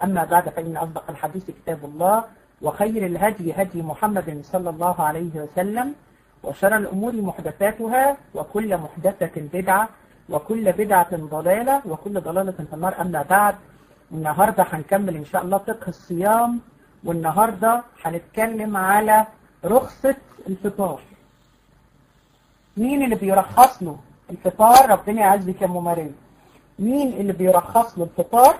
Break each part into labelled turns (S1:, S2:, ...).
S1: أما بعد فإن أصدق الحديث كتاب الله وخير الهدي هدي محمد صلى الله عليه وسلم وشر الأمور محدثاتها وكل محدثة بدعة وكل بدعة ضلالة وكل ضلالة في النار أما بعد النهاردة هنكمل إن شاء الله فقه الصيام والنهاردة هنتكلم على رخصة الفطار مين اللي بيرخص له الفطار ربنا يعزك يا ممارية مين اللي بيرخص له الفطار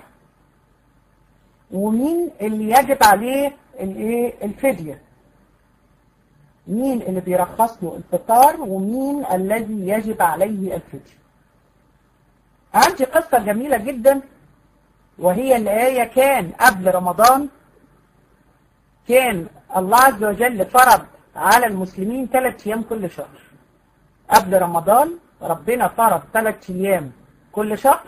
S1: ومين اللي يجب عليه الايه الفدية مين اللي بيرخص له الفطار ومين الذي يجب عليه الفدية عندي قصة جميلة جدا وهي الآية كان قبل رمضان كان الله عز وجل فرض على المسلمين ثلاث أيام كل شهر قبل رمضان ربنا فرض ثلاث أيام كل شهر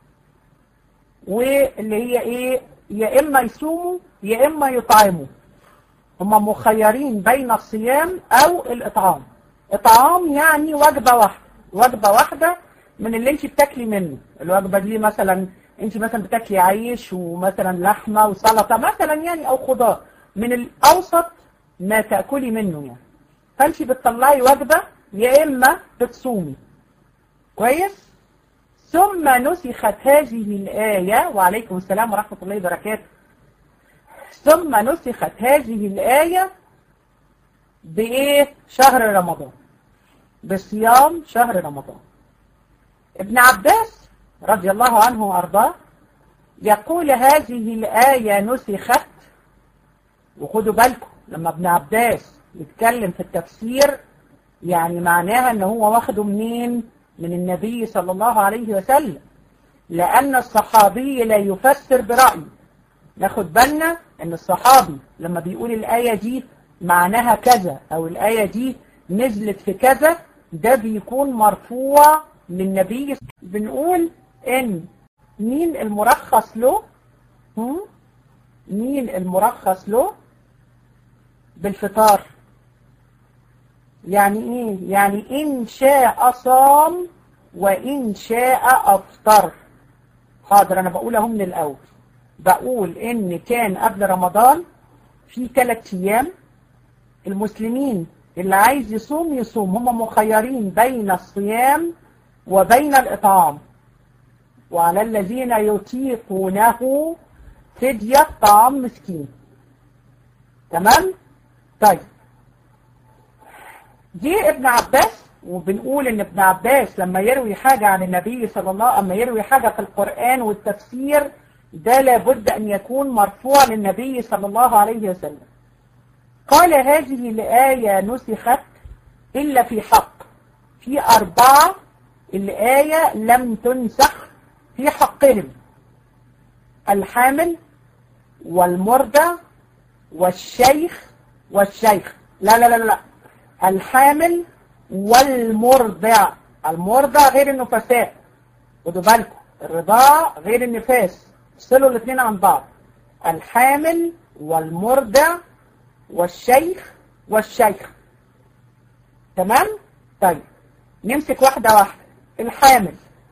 S1: واللي هي إيه يا إما يصوموا يا إما يطعموا هم مخيرين بين الصيام أو الإطعام إطعام يعني وجبة واحدة وجبة واحدة من اللي انت بتاكلي منه الوجبة دي مثلا انت مثلا بتاكلي عيش ومثلا لحمة وسلطة مثلا يعني او خضار من الاوسط ما تأكلي منه يعني فانت بتطلعي وجبة يا اما بتصومي كويس ثم نسخت هذه الآية وعليكم السلام ورحمة الله وبركاته ثم نسخت هذه الآية بإيه شهر رمضان بصيام شهر رمضان ابن عباس رضي الله عنه وأرضاه يقول هذه الآية نسخت وخدوا بالكم لما ابن عباس يتكلم في التفسير يعني معناها ان هو واخده منين من النبي صلى الله عليه وسلم لأن الصحابي لا يفسر برأيه ناخد بالنا ان الصحابي لما بيقول الآية دي معناها كذا او الآية دي نزلت في كذا ده بيكون مرفوع للنبي بنقول ان مين المرخص له هم؟ مين المرخص له بالفطار يعني ايه يعني ان شاء صام وان شاء افطر حاضر انا بقول اهو من الاول بقول ان كان قبل رمضان في ثلاث ايام المسلمين اللي عايز يصوم يصوم هم مخيرين بين الصيام وبين الإطعام وعلى الذين يطيقونه فدية طعام مسكين تمام طيب جه ابن عباس وبنقول ان ابن عباس لما يروي حاجة عن النبي صلى الله عليه وسلم يروي حاجة في القرآن والتفسير ده لابد ان يكون مرفوع للنبي صلى الله عليه وسلم قال هذه الآية نسخت إلا في حق في أربعة الآية لم تنسخ في حقهم الحامل والمرضع والشيخ والشيخ لا لا لا لا الحامل والمرضع المرضع غير النفساء خدوا بالكم الرضاع غير النفاس افصلوا الاثنين عن بعض الحامل والمرضع والشيخ والشيخ تمام طيب نمسك واحدة واحدة الحامل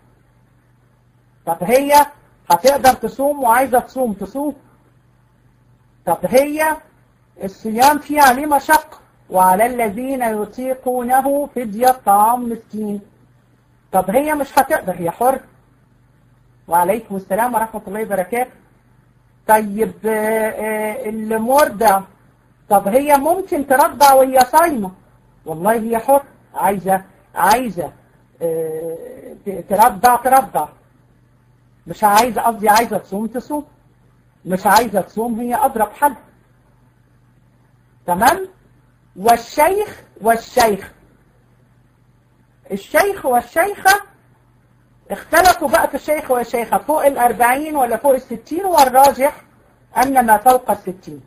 S1: طب هي هتقدر تصوم وعايزة تصوم تصوم طب هي الصيام فيه عليه مشقة وعلى الذين يطيقونه فدية طعام مسكين طب هي مش هتقدر هي حر وعليكم السلام ورحمة الله وبركاته طيب المرضع طب هي ممكن ترضع وهي صايمة والله هي حر عايزة عايزة ترضع ترضع مش عايزة قصدي عايزة تصوم تصوم مش عايزة تصوم هي أضرب حل تمام والشيخ والشيخ الشيخ والشيخة اختلفوا بقى في الشيخ والشيخة فوق الأربعين ولا فوق الستين والراجح أن ما فوق الستين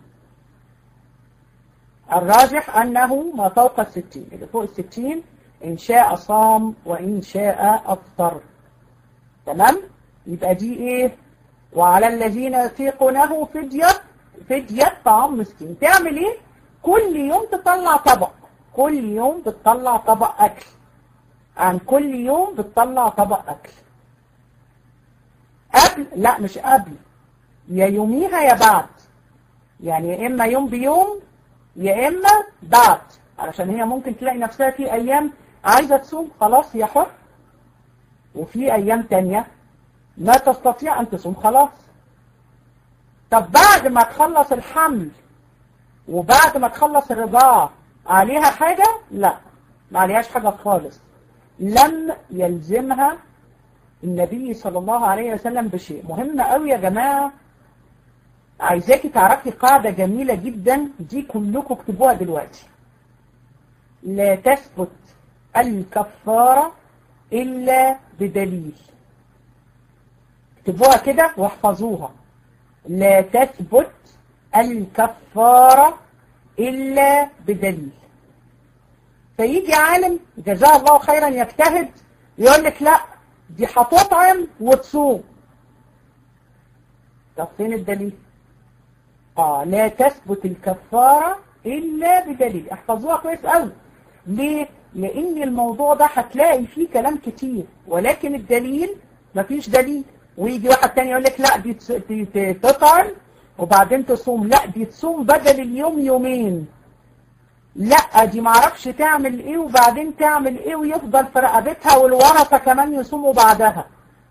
S1: الراجح أنه ما فوق الستين اللي فوق الستين إن شاء صام وإن شاء أفطر تمام يبقى دي إيه وعلى الذين يطيقونه فدية فدية طعام مسكين تعمل إيه كل يوم تطلع طبق كل يوم بتطلع طبق أكل عن كل يوم بتطلع طبق أكل قبل لا مش قبل يا يوميها يا بعد يعني يا إما يوم بيوم يا إما بعد علشان هي ممكن تلاقي نفسها في أيام عايزة تصوم خلاص هي حر وفي أيام تانية ما تستطيع أن تصوم خلاص طب بعد ما تخلص الحمل وبعد ما تخلص الرضاعة عليها حاجة؟ لا ما عليهاش حاجة خالص لم يلزمها النبي صلى الله عليه وسلم بشيء مهم قوي يا جماعة عايزاكي تعرفي قاعدة جميلة جدا دي كلكم اكتبوها دلوقتي لا تثبت الكفارة إلا بدليل اكتبوها كده واحفظوها لا تثبت الكفارة إلا بدليل فيجي عالم جزاه الله خيرا يجتهد يقول لك لا دي هتطعم وتصوم طب فين الدليل اه لا تثبت الكفارة إلا بدليل احفظوها كويس قوي ليه لأن الموضوع ده هتلاقي فيه كلام كتير ولكن الدليل مفيش دليل ويجي واحد تاني يقول لك لا دي تطعم وبعدين تصوم لا دي تصوم بدل اليوم يومين لا دي معرفش تعمل ايه وبعدين تعمل ايه ويفضل في رقبتها والورثة كمان يصوموا بعدها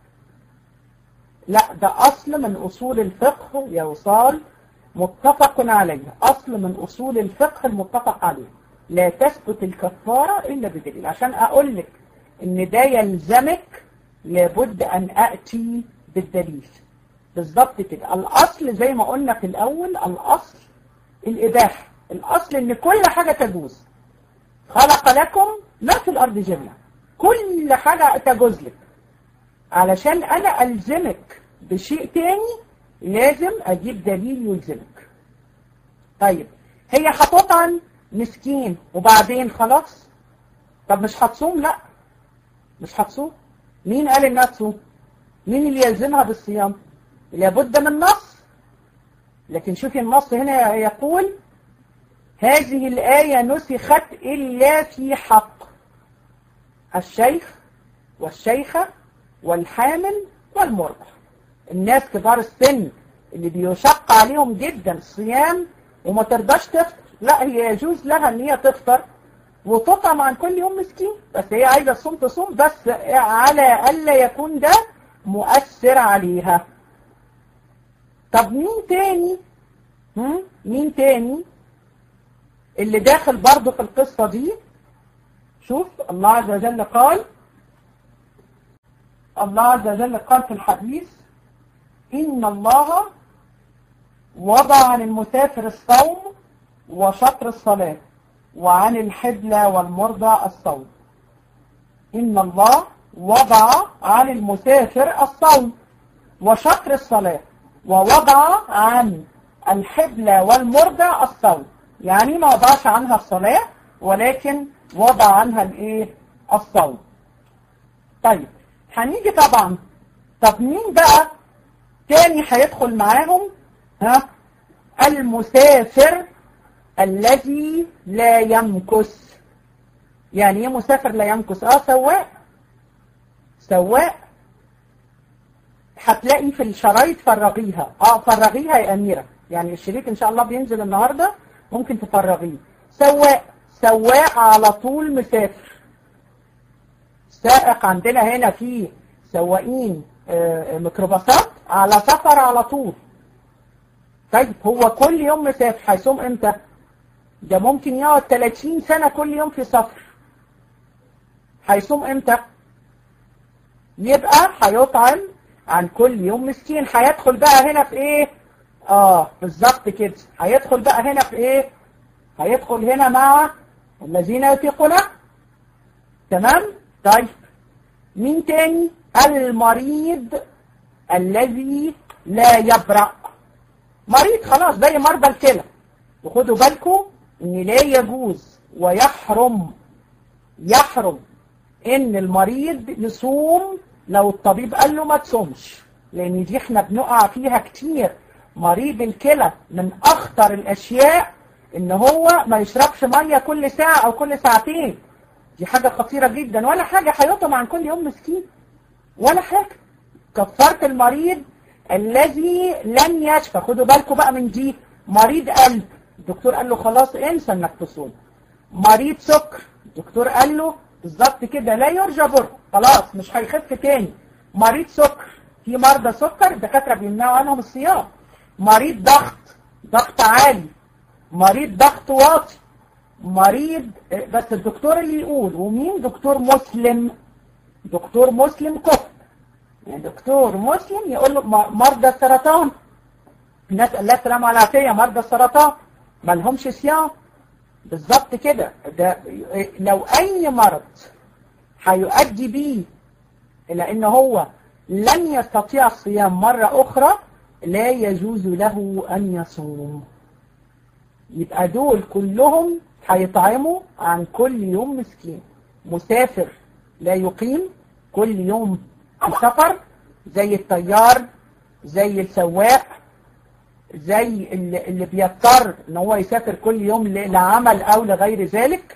S1: لا ده اصل من اصول الفقه يا وصال متفق عليه اصل من اصول الفقه المتفق عليه لا تثبت الكفارة الا بدليل عشان اقول لك ان ده يلزمك لابد ان اتي بالدليل بالظبط كده الاصل زي ما قلنا في الاول الاصل الاباحه الاصل ان كل حاجه تجوز خلق لكم ما في الارض جميعا كل حاجه تجوز لك علشان انا الزمك بشيء تاني لازم اجيب دليل يلزمك طيب هي هتطعن مسكين وبعدين خلاص طب مش هتصوم لا مش هتصوم مين قال انها تصوم مين اللي يلزمها بالصيام لابد من نص لكن شوفي النص هنا يقول هذه الآية نسخت إلا في حق الشيخ والشيخة والحامل والمرضع الناس كبار السن اللي بيشق عليهم جدا الصيام وما ترضاش تفطر لا هي يجوز لها ان هي تفطر وتطعم عن كل يوم مسكين بس هي عايزة تصوم تصوم بس على ألا يكون ده مؤثر عليها طب مين تاني هم؟ مين تاني اللي داخل برضه في القصة دي شوف الله عز وجل قال الله عز وجل قال في الحديث إن الله وضع عن المسافر الصوم وشطر الصلاة وعن الحبلة والمرضى الصوم إن الله وضع عن المسافر الصوم وشطر الصلاة ووضع عن الحبلة والمرضى الصوم يعني ما وضعش عنها الصلاة ولكن وضع عنها الايه الصوم طيب هنيجي طبعا طب مين بقى تاني هيدخل معاهم ها المسافر الذي لا يمكث يعني ايه مسافر لا يمكث اه سواق سواق هتلاقي في الشرايط فرغيها اه فرغيها يا أميرة يعني الشريط ان شاء الله بينزل النهاردة ممكن تفرغيه سواق سواق على طول مسافر سائق عندنا هنا في سواقين آه ميكروباصات على سفر على طول طيب هو كل يوم مسافر هيصوم امتى ده ممكن يقعد 30 سنة كل يوم في سفر هيصوم امتى يبقى هيطعم عن كل يوم مسكين هيدخل بقى هنا في ايه اه بالظبط كده هيدخل بقى هنا في ايه هيدخل هنا مع الذين يطيقون تمام طيب مين تاني المريض الذي لا يبرأ مريض خلاص زي مرضى الكلى وخدوا بالكم ان لا يجوز ويحرم يحرم ان المريض يصوم لو الطبيب قال له ما تصومش لان دي احنا بنقع فيها كتير مريض الكلى من اخطر الاشياء ان هو ما يشربش ميه كل ساعه او كل ساعتين دي حاجه خطيره جدا ولا حاجه هيطعم عن كل يوم مسكين ولا حاجه كفاره المريض الذي لم يشفى خدوا بالكم بقى من دي مريض قلب الدكتور قال له خلاص انسى انك تصوم مريض سكر الدكتور قال له بالظبط كده لا يرجى بر خلاص مش هيخف تاني مريض سكر في مرضى سكر الدكاتره بيمنعوا عنهم الصيام مريض ضغط ضغط عالي مريض ضغط واطي مريض بس الدكتور اللي يقول ومين دكتور مسلم دكتور مسلم كفر يعني دكتور مسلم يقول له مرضى السرطان الناس الله السلام والعافية مرضى السرطان ما لهمش صيام بالظبط كده ده لو اي مرض هيؤدي بيه الى ان هو لن يستطيع الصيام مرة اخرى لا يجوز له ان يصوم يبقى دول كلهم هيطعموا عن كل يوم مسكين مسافر لا يقيم كل يوم في سفر زي الطيار زي السواق زي اللي, اللي بيضطر ان هو يسافر كل يوم لعمل او لغير ذلك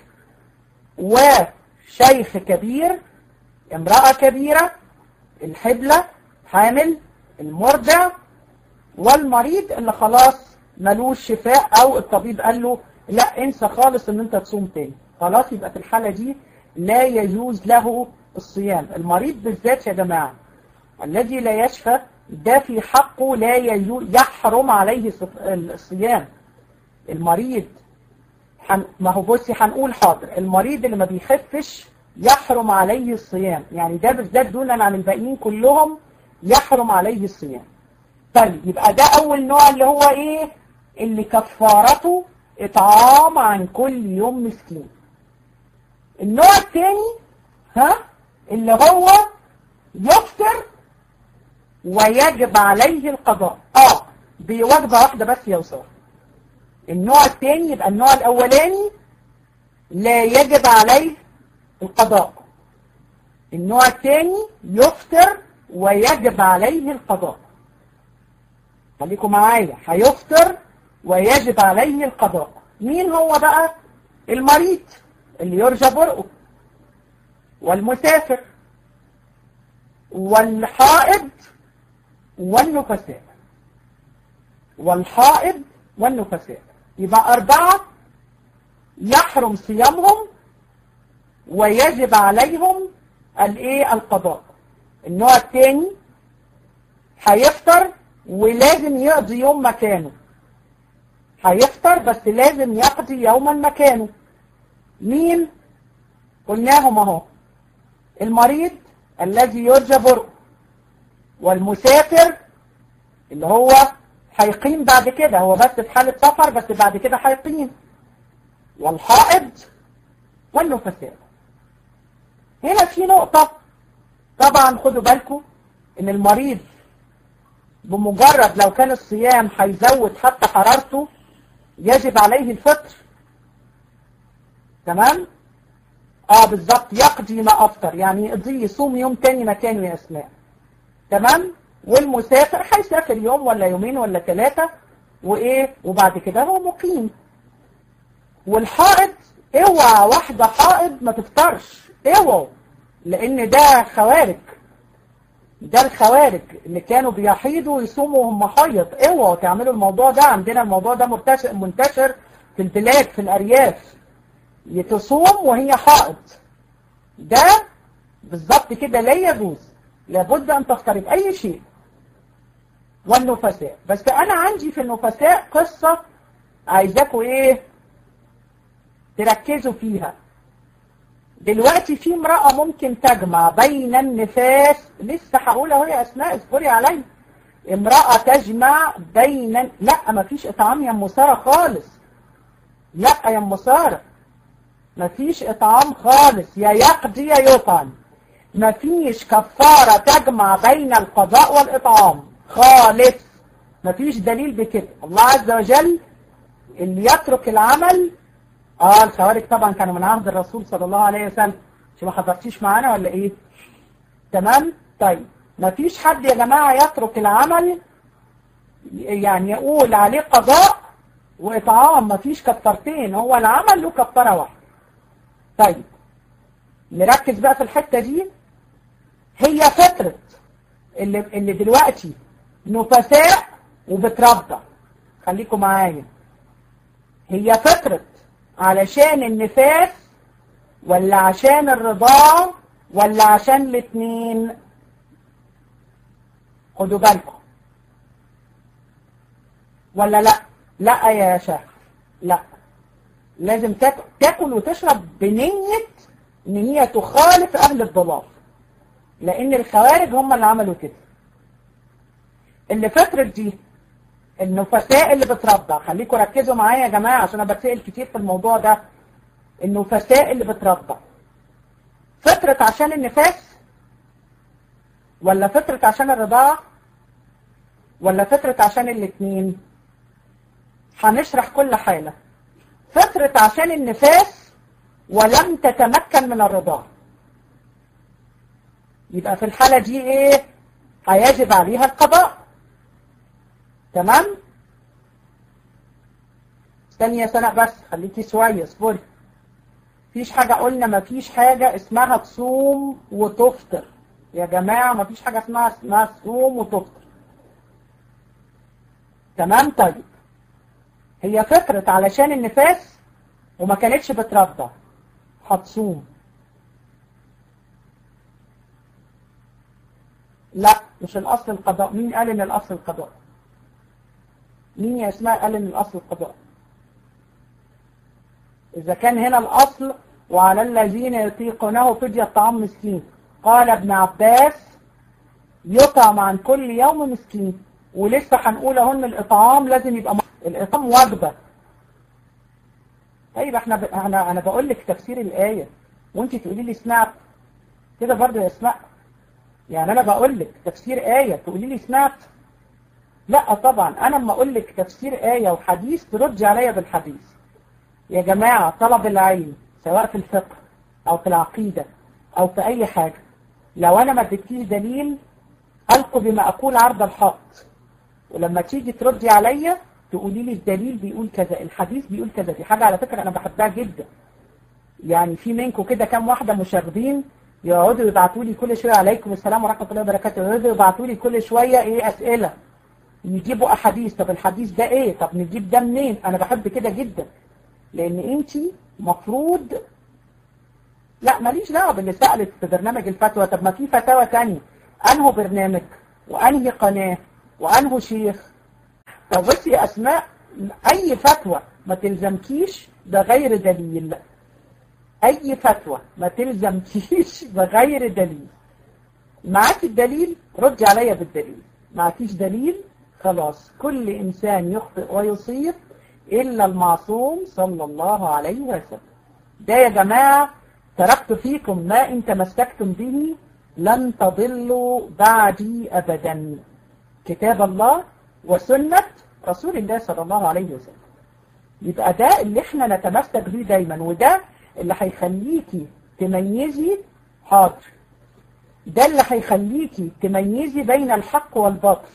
S1: وشيخ كبير امرأة كبيرة الحبلة حامل المرضع والمريض اللي خلاص ملوش شفاء او الطبيب قال له لا انسى خالص ان انت تصوم تاني خلاص يبقى في الحالة دي لا يجوز له الصيام المريض بالذات يا جماعة الذي لا يشفى ده في حقه لا يجوز يحرم عليه الصيام المريض حن ما هو بصي هنقول حاضر المريض اللي ما بيخفش يحرم عليه الصيام يعني ده بالذات دونا عن الباقيين كلهم يحرم عليه الصيام طيب يبقى ده اول نوع اللي هو ايه اللي كفارته اطعام عن كل يوم مسكين النوع الثاني ها اللي هو يفطر ويجب عليه القضاء اه بوجبة واحدة بس يا وصار النوع الثاني يبقى النوع الاولاني لا يجب عليه القضاء النوع الثاني يفطر ويجب عليه القضاء خليكم معايا هيفطر ويجب عليه القضاء مين هو بقى المريض اللي يرجى برؤه والمسافر والحائض والنفساء والحائض والنفساء يبقى أربعة يحرم صيامهم ويجب عليهم الايه القضاء النوع الثاني هيفطر ولازم يقضي يوم مكانه هيفطر بس لازم يقضي يوما مكانه مين قلناهم اهو المريض الذي يرجى برؤه والمسافر اللي هو هيقيم بعد كده هو بس في حالة سفر بس بعد كده هيقيم والحائض والنفساء هنا في نقطة طبعا خدوا بالكم ان المريض بمجرد لو كان الصيام هيزود حتى حرارته يجب عليه الفطر تمام اه بالظبط يقضي ما افطر يعني يقضي يصوم يوم تاني مكانه يا اسماء تمام والمسافر هيسافر يوم ولا يومين ولا ثلاثة وايه وبعد كده هو مقيم والحائض اوعى واحدة حائض ما تفطرش اوعوا لان ده خوارج ده الخوارج اللي كانوا بيحيضوا ويصوموا وهم حيض اوعوا تعملوا الموضوع ده عندنا الموضوع ده منتشر منتشر في البلاد في الارياف تصوم وهي حائض ده بالظبط كده لا يجوز لابد ان تفترض اي شيء والنفساء بس انا عندي في النفساء قصة عايزاكوا ايه تركزوا فيها دلوقتي في امرأة ممكن تجمع بين النفاس لسه هقول اهو يا اسماء اصبري عليا امرأة تجمع بين لا مفيش اطعام يا ام ساره خالص لا يا ام ساره مفيش اطعام خالص يا يقضي يا يطعم مفيش كفارة تجمع بين القضاء والإطعام خالص مفيش دليل بكده الله عز وجل اللي يترك العمل اه الخوارج طبعا كانوا من عهد الرسول صلى الله عليه وسلم شو ما حضرتيش معانا ولا ايه تمام طيب مفيش حد يا جماعة يترك العمل يعني يقول عليه قضاء وإطعام مفيش كفارتين هو العمل له كفارة واحدة طيب نركز بقى في الحتة دي هي فطرة اللي, اللي دلوقتي نفساء وبترضع خليكم معايا هي فترة علشان النفاس ولا عشان الرضاعة ولا عشان الاثنين خدوا بالكم ولا لا لا يا شيخ لا لازم تاكل, تاكل وتشرب بنية ان هي تخالف اهل الضلال لان الخوارج هم اللي عملوا كده اللي فترة دي النفساء اللي بترضع خليكم ركزوا معايا يا جماعة عشان انا بتسأل كتير في الموضوع ده النفساء اللي بترضع فترة عشان النفاس ولا فترة عشان الرضاعة ولا فترة عشان الاثنين هنشرح كل حالة فترة عشان النفاس ولم تتمكن من الرضاعة يبقى في الحالة دي ايه هيجب عليها القضاء تمام استني يا سنة بس خليكي شوية اصبري مفيش حاجة قلنا مفيش حاجة اسمها تصوم وتفطر يا جماعة مفيش حاجة اسمها اسمها تصوم وتفطر تمام طيب هي فطرت علشان النفاس وما كانتش بترضع هتصوم لا مش الأصل القضاء مين قال إن الأصل القضاء مين يا اسماء قال إن الأصل القضاء إذا كان هنا الأصل وعلى الذين يطيقونه فدية طعام مسكين قال ابن عباس يطعم عن كل يوم مسكين ولسه هنقول اهن الإطعام لازم يبقى الإطعام وجبة طيب احنا ب... انا انا بقول لك تفسير الآية وانت تقولي لي سمعت كده برضه يا اسماء يعني انا بقول لك تفسير آية تقولي لي سمعت لا طبعا انا لما اقول لك تفسير آية وحديث تردي عليا بالحديث يا جماعة طلب العلم سواء في الفقه او في العقيدة او في اي حاجة لو انا ما اديتكيش دليل القوا بما اقول عرض الحق ولما تيجي تردي عليا تقولي لي الدليل بيقول كذا الحديث بيقول كذا دي حاجة على فكرة انا بحبها جدا يعني في منكم كده كام واحدة مشاغبين يقعدوا يبعتوا لي كل شوية عليكم السلام ورحمة الله وبركاته يقعدوا يبعتوا لي كل شوية ايه اسئلة يجيبوا احاديث طب الحديث ده ايه طب نجيب ده منين انا بحب كده جدا لان انت مفروض لا ماليش دعوه باللي سألت في برنامج الفتوى طب ما في فتاوى تانية انه برنامج وانهي قناة وانه شيخ طب بصي يا اسماء اي فتوى ما تلزمكيش بغير دليل اي فتوى ما تلزمكيش بغير دليل معاك الدليل ردي عليا بالدليل معكيش دليل خلاص كل انسان يخطئ ويصيب الا المعصوم صلى الله عليه وسلم ده يا جماعة تركت فيكم ما ان تمسكتم به لن تضلوا بعدي ابدا كتاب الله وسنة رسول الله صلى الله عليه وسلم يبقى ده اللي احنا نتمسك بيه دايما وده اللي هيخليكي تميزي حاضر ده اللي هيخليكي تميزي بين الحق والباطل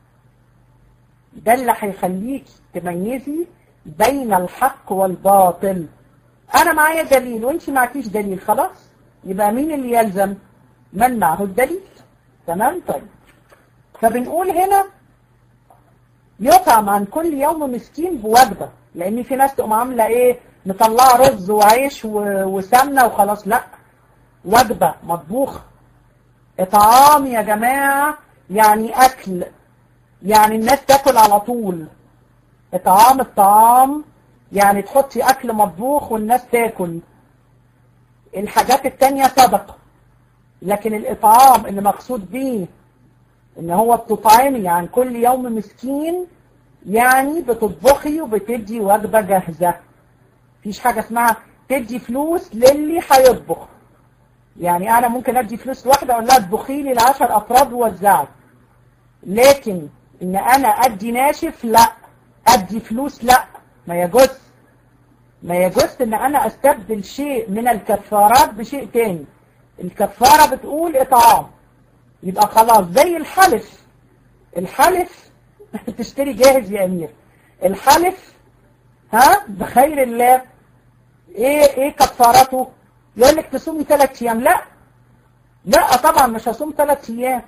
S1: ده اللي هيخليكي تميزي بين الحق والباطل انا معايا دليل وانت معكيش دليل خلاص يبقى مين اللي يلزم من معه الدليل تمام طيب فبنقول هنا يطعم عن كل يوم مسكين بوجبة لان في ناس تقوم عاملة ايه مطلعه رز وعيش وسمنة وخلاص لا وجبة مطبوخة اطعام يا جماعة يعني اكل يعني الناس تاكل على طول اطعام الطعام يعني تحطي اكل مطبوخ والناس تاكل الحاجات التانية صدقة لكن الاطعام اللي مقصود بيه ان هو بتطعمي عن كل يوم مسكين يعني بتطبخي وبتدي وجبة جاهزة مفيش حاجة اسمها تدي فلوس للي هيطبخ يعني انا ممكن ادي فلوس لواحدة اقول لها اطبخي لي العشر افراد ووزعي لكن ان انا ادي ناشف لا ادي فلوس لا ما يجوز ما يجوز ان انا استبدل شيء من الكفارات بشيء تاني الكفارة بتقول اطعام يبقى خلاص زي الحلف الحلف تشتري جاهز يا امير الحلف ها بخير الله ايه ايه كفارته يقول لك تصومي ثلاث ايام لا لا طبعا مش هصوم ثلاث ايام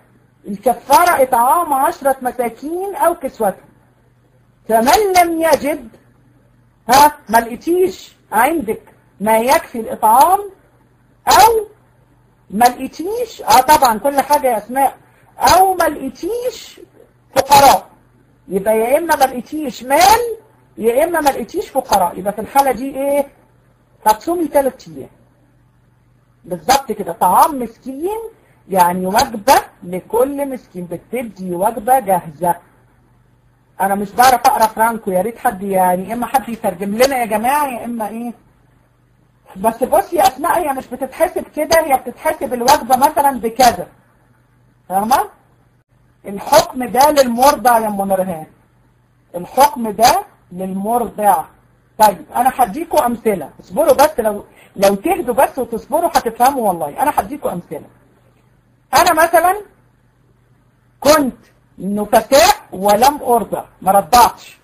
S1: الكفارة إطعام عشرة مساكين أو كسوتهم فمن لم يجد ها ما لقيتيش عندك ما يكفي الإطعام أو ما لقيتيش اه طبعا كل حاجة يا أسماء أو ما لقيتيش فقراء يبقى يا إما ما لقيتيش مال يا إما ما لقيتيش فقراء يبقى في الحالة دي إيه هتصومي ثلاث أيام بالظبط كده طعام مسكين يعني وجبة لكل مسكين بتدي وجبة جاهزة انا مش بعرف اقرا فرانكو يا ريت حد يعني يا اما حد يترجم لنا يا جماعة يا اما ايه بس بص يا اسماء هي مش بتتحسب كده هي بتتحسب الوجبة مثلا بكذا فاهمة الحكم ده للمرضع يا ام نورهان الحكم ده للمرضع طيب انا هديكوا امثله اصبروا بس لو لو تهدوا بس وتصبروا هتفهموا والله انا هديكوا امثله انا مثلا كنت نفساء ولم ارضع ما رضعتش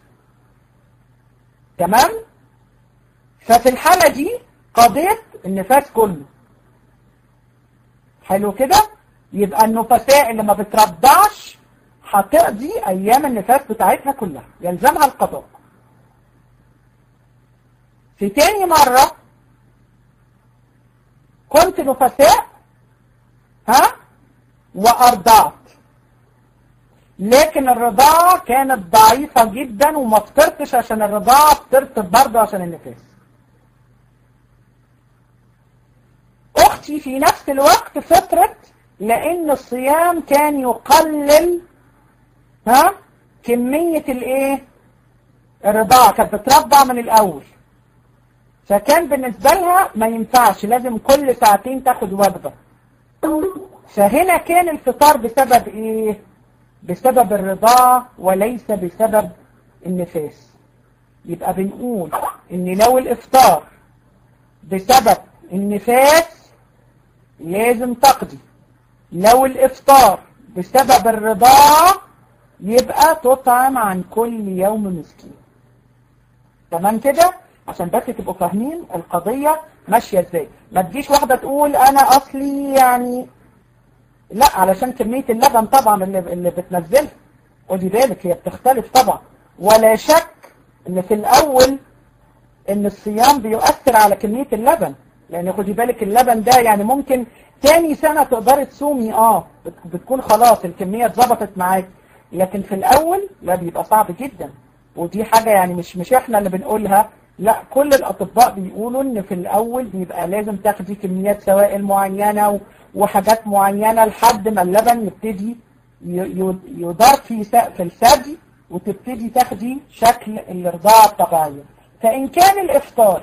S1: تمام ففي الحالة دي قضيت النفاس كله حلو كده يبقى النفساء اللي ما بترضعش هتقضي ايام النفاس بتاعتها كلها يلزمها القضاء في تاني مرة كنت نفساء ها وأرضعت لكن الرضاعة كانت ضعيفة جدا وما فطرتش عشان الرضاعة فطرت برضه عشان النفاس أختي في نفس الوقت فطرت لأن الصيام كان يقلل ها كمية الايه الرضاعة كانت بترضع من الأول فكان بالنسبة لها ما ينفعش لازم كل ساعتين تاخد وجبة فهنا كان الفطار بسبب ايه بسبب الرضاعة وليس بسبب النفاس يبقى بنقول ان لو الافطار بسبب النفاس لازم تقضي لو الافطار بسبب الرضاعة يبقى تطعم عن كل يوم مسكين تمام كده عشان بس تبقوا فاهمين القضية ماشية ازاي ما تجيش واحدة تقول انا اصلي يعني لا علشان كمية اللبن طبعا اللي, اللي بتنزلها خدي بالك هي بتختلف طبعا ولا شك ان في الاول ان الصيام بيؤثر على كمية اللبن لان خدي بالك اللبن ده يعني ممكن تاني سنة تقدري تصومي اه بتكون خلاص الكمية اتظبطت معاك لكن في الاول لا بيبقى صعب جدا ودي حاجة يعني مش مش احنا اللي بنقولها لا كل الاطباء بيقولوا ان في الاول بيبقى لازم تاخدي كميات سوائل معينة وحاجات معينة لحد ما اللبن يبتدي يدار في في الثدي وتبتدي تاخدي شكل الرضاعة الطبيعية فإن كان الإفطار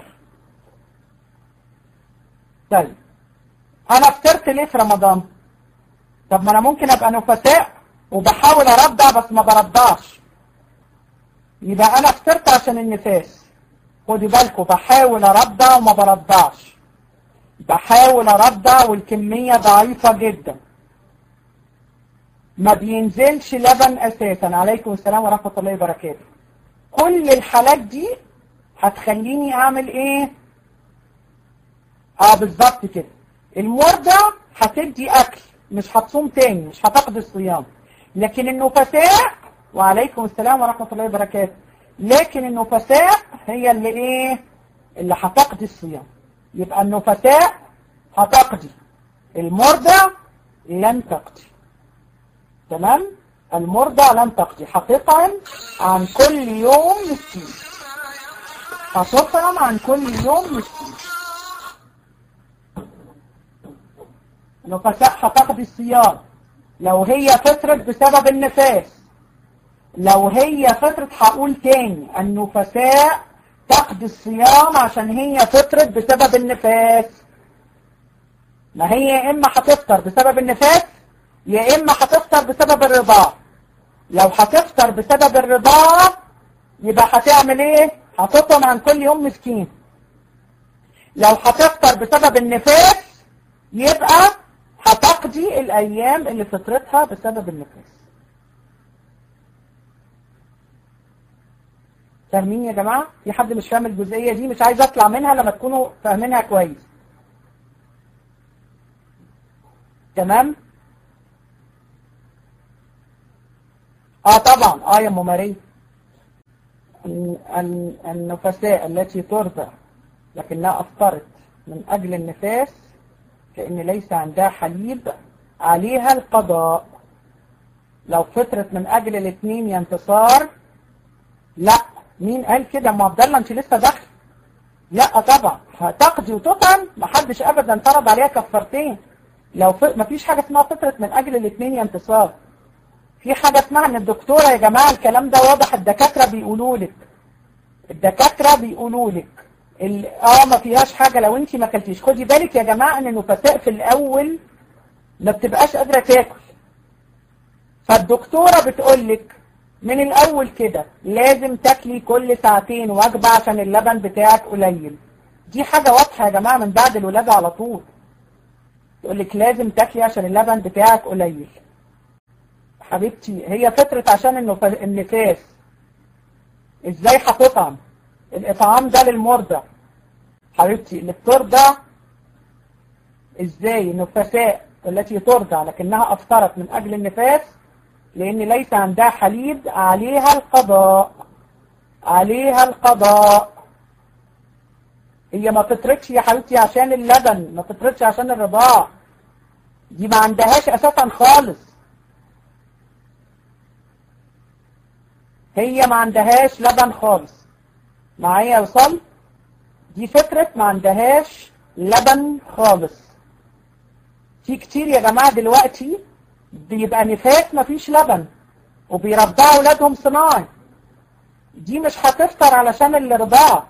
S1: طيب أنا فطرت ليه في رمضان طب ما أنا ممكن أبقى نفساء وبحاول أرضع بس ما برضعش يبقى أنا فطرت عشان النفاس خدي بالكم بحاول أرضع وما برضعش بحاول أرضع والكمية ضعيفة جدا ما بينزلش لبن أساسا عليكم السلام ورحمة الله وبركاته كل الحالات دي هتخليني أعمل إيه آه بالظبط كده المرضع هتدي أكل مش هتصوم تاني مش هتقضي الصيام لكن النفساء وعليكم السلام ورحمة الله وبركاته لكن النفساء هي اللي إيه اللي هتقضي الصيام يبقى النفساء هتقضي المرضع لن تقضي تمام المرضع لن تقضي هتطعم عن كل يوم مسكين هتطعم عن كل يوم مسكين النفساء هتقضي الصيام لو هي فطرت بسبب النفاس لو هي فطرت هقول تاني النفساء تقضي الصيام عشان هي فطرت بسبب النفاس ما هي يا إما هتفطر بسبب النفاس يا إما هتفطر بسبب الرضاعة لو هتفطر بسبب الرضاعة يبقى هتعمل إيه؟ هتطعم عن كل يوم مسكين لو هتفطر بسبب النفاس يبقى هتقضي الأيام اللي فطرتها بسبب النفاس فاهمين يا جماعة؟ في حد مش فاهم الجزئية دي مش عايز أطلع منها لما تكونوا فاهمينها كويس تمام؟ اه طبعا اه يا ام ماريا ال- ال- النفساء التي ترضع لكنها افطرت من اجل النفاس لان ليس عندها حليب عليها القضاء لو فطرت من اجل الاثنين يا انتصار لا مين قال كده ما عبد الله انت لسه داخل لا طبعا هتقضي وتطعم محدش ابدا فرض عليها كفارتين لو ف... مفيش حاجه اسمها فطرة من اجل الاثنين يا انتصار في حاجه اسمها ان الدكتوره يا جماعه الكلام ده واضح الدكاتره بيقولوا لك الدكاتره بيقولوا لك ال... اه ما فيهاش حاجه لو انت ما اكلتيش خدي بالك يا جماعه ان النفساء في الاول ما بتبقاش قادره تاكل فالدكتوره بتقول لك من الاول كده لازم تاكلي كل ساعتين وجبه عشان اللبن بتاعك قليل دي حاجه واضحه يا جماعه من بعد الولاده على طول تقول لك لازم تاكلي عشان اللبن بتاعك قليل حبيبتي هي فترة عشان النف- النفاس ازاي هتطعم الاطعام ده للمرضع حبيبتي اللي بترضع ازاي النفساء التي ترضع لكنها افطرت من اجل النفاس لان ليس عندها حليب عليها القضاء عليها القضاء هي ما فطرتش يا حبيبتي عشان اللبن ما فطرتش عشان الرضاع دي ما عندهاش اساسا خالص هي ما عندهاش لبن خالص معايا وصل دي فكرة ما عندهاش لبن خالص في كتير يا جماعة دلوقتي بيبقى نفاس ما فيش لبن وبيرضعوا اولادهم صناعي دي مش هتفطر علشان الرضاعة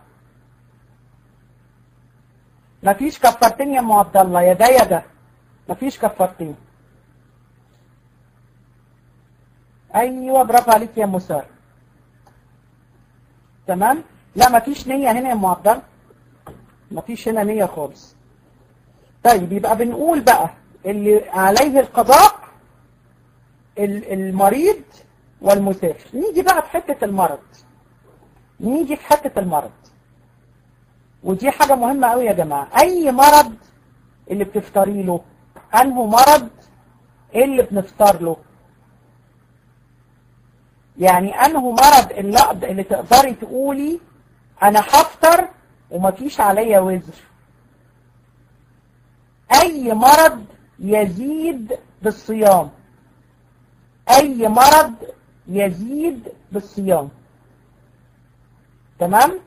S1: مفيش كفارتين يا ام عبد الله يا ده يا ده مفيش كفارتين ايوه برافو عليك يا مسار تمام لا مفيش نية هنا يا ام عبد الله مفيش هنا نية خالص طيب يبقى بنقول بقى اللي عليه القضاء ال- المريض والمسافر نيجي بقى في حتة المرض نيجي في حتة المرض ودي حاجة مهمة قوي يا جماعة أي مرض اللي بتفطري له أنه مرض اللي بنفطر له يعني أنه مرض اللي, أقد- اللي تقدري تقولي أنا هفطر ومفيش عليا وزر أي مرض يزيد بالصيام أي مرض يزيد بالصيام تمام؟